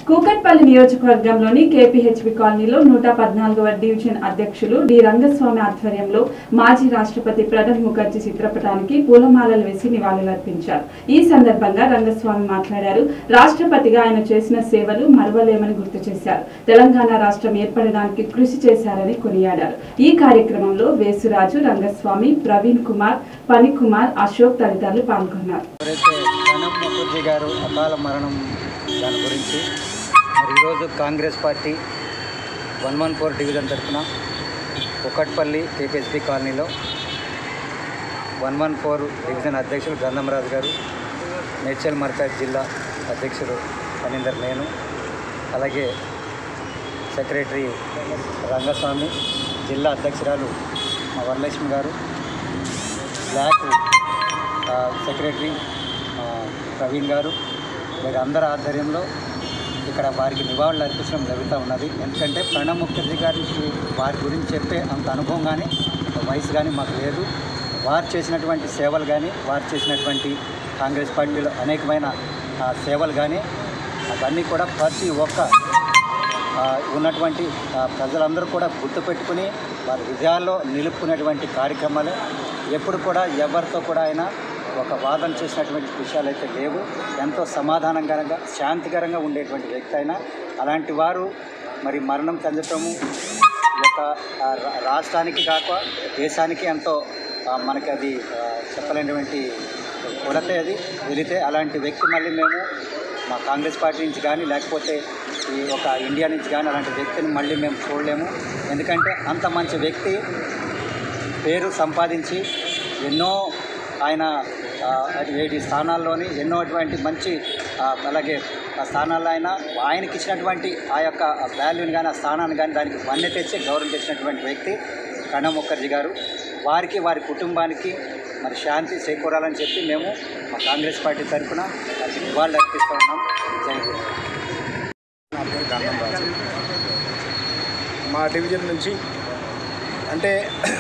కూకట్పల్లి నియోజకవర్గంలోని కేపీహెచ్బి కాలనీలో నూట పద్నాలుగవ డివిజన్ అధ్యక్షులు డి రంగస్వామి ఆధ్వర్యంలో మాజీ రాష్ట్రపతి ప్రణబ్ ముఖర్జీ చిత్రపటానికి పూలమాలలు వేసి నివాళులర్పించారు ఈ సందర్భంగా రంగస్వామి మాట్లాడారు రాష్ట్రపతిగా ఆయన చేసిన సేవలు మరవలేమని గుర్తు చేశారు తెలంగాణ రాష్ట్రం ఏర్పడడానికి కృషి చేశారని కొనియాడారు ఈ కార్యక్రమంలో వేసురాజు రంగస్వామి ప్రవీణ్ కుమార్ పనికుమార్ అశోక్ తదితరులు పాల్గొన్నారు ఎవరైతే ప్రణబ్ ముఖర్జీ గారు అకాల మరణం దాని గురించి మరి ఈరోజు Congress party one one four division తరఫున కుకట్పల్లి కేపీఎస్పీ కాలనీలో వన్ వన్ ఫోర్ డివిజన్ అధ్యక్షులు గంధమరాజు గారు మేడ్చల్ మర్కాజ్ జిల్లా అధ్యక్షులు ఫణీందర్ నేను అలాగే సెక్రటరీ రంగస్వామి జిల్లా అధ్యక్షురాలు మా వరలక్ష్మి గారు బ్లాక్ ఆ, సెక్రటరీ ఆ, ప్రవీణ్ గారు వీరందరి ఆధ్వర్యంలో ఇక్కడ వారికి నివాళులు అర్పించడం జరుగుతూ ఉన్నది ఎందుకంటే ప్రణబ్ ముఖర్జీ గారికి వారి గురించి చెప్పే అంత అనుభవం కానీ వయసు కానీ మాకు లేదు వారు చేసినటువంటి సేవలు కానీ వారు చేసినటువంటి కాంగ్రెస్ పార్టీలో అనేకమైన ఆ, సేవలు కానీ అవన్నీ కూడా ప్రతి ఒక్క ఆ, ఉన్నటువంటి ఆ, ప్రజలందరూ కూడా గుర్తుపెట్టుకుని వారి విజయాల్లో నిలుపుకునేటువంటి కార్యక్రమాలే ఎప్పుడు కూడా ఎవరితో కూడా ఆయన ఒక వాదన చేసినటువంటి విషయాలు అయితే లేవు ఎంతో సమాధానకరంగా శాంతికరంగా ఉండేటువంటి వ్యక్తి అయినా అలాంటి వారు మరి మరణం చెందటము ఈ యొక్క ఆ, రా- రాష్ట్రానికి కాక దేశానికి ఎంతో ఆ, మనకి అది ఆ, చెప్పలేనటువంటి కొరతే అది వెళితే అలాంటి వ్యక్తి మళ్ళీ మేము మా కాంగ్రెస్ పార్టీ నుంచి కానీ లేకపోతే ఈ ఒక ఇండియా నుంచి కానీ అలాంటి వ్యక్తిని మళ్ళీ మేము చూడలేము ఎందుకంటే అంత మంచి వ్యక్తి పేరు సంపాదించి ఎన్నో ఆయన ఆ, ఏడు స్థానాల్లోని ఎన్నో అటువంటి మంచి ఆ, అలాగే ఆ స్థానాల్లో ఆయన ఆయనకి ఇచ్చినటువంటి ఆ యొక్క వాల్యూని కానీ ఆ స్థానాన్ని కానీ దానికి వన్నె తెచ్చి గౌరవం తెచ్చినటువంటి వ్యక్తి ప్రణబ్ ముఖర్జీ గారు వారికి వారి కుటుంబానికి మరి శాంతి చేకూరాలని చెప్పి మేము మా కాంగ్రెస్ పార్టీ తరఫున వారికి నివాళులు అర్పిస్తూ ఉన్నాం జై హింద్ నా పేరు గంధం రాజు మా డివిజన్ నుంచి అంటే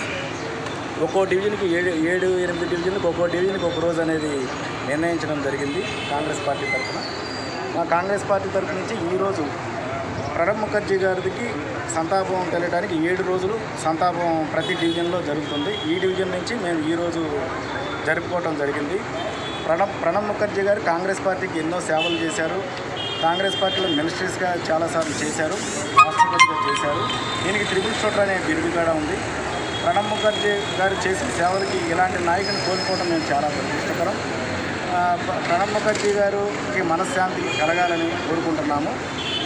ఒక్కో డివిజన్కి ఏడు ఏడు ఎనిమిది డివిజన్కి ఒక్కో డివిజన్కి ఒక రోజు అనేది నిర్ణయించడం జరిగింది కాంగ్రెస్ పార్టీ తరఫున మా కాంగ్రెస్ పార్టీ తరఫు నుంచి ఈరోజు ప్రణబ్ ముఖర్జీ గారికి సంతాపం తెలియడానికి ఏడు రోజులు సంతాపం ప్రతి డివిజన్లో జరుగుతుంది ఈ డివిజన్ నుంచి మేము ఈరోజు జరుపుకోవడం జరిగింది ప్రణబ్ ప్రణబ్ ముఖర్జీ గారు కాంగ్రెస్ పార్టీకి ఎన్నో సేవలు చేశారు కాంగ్రెస్ పార్టీలో మినిస్టర్స్గా చాలాసార్లు చేశారు రాష్ట్రపతిగా చేశారు దీనికి ట్రిపుల్ స్టోటర్ అనే బిరుదు కూడా ఉంది ప్రణబ్ ముఖర్జీ గారు చేసిన సేవలకి ఇలాంటి నాయకుని కోల్పోవడం మేము చాలా దురదృష్టకరం ఆ, ప్ర- ప్రణబ్ ముఖర్జీ గారికి మనశ్శాంతి కలగాలని కోరుకుంటున్నాము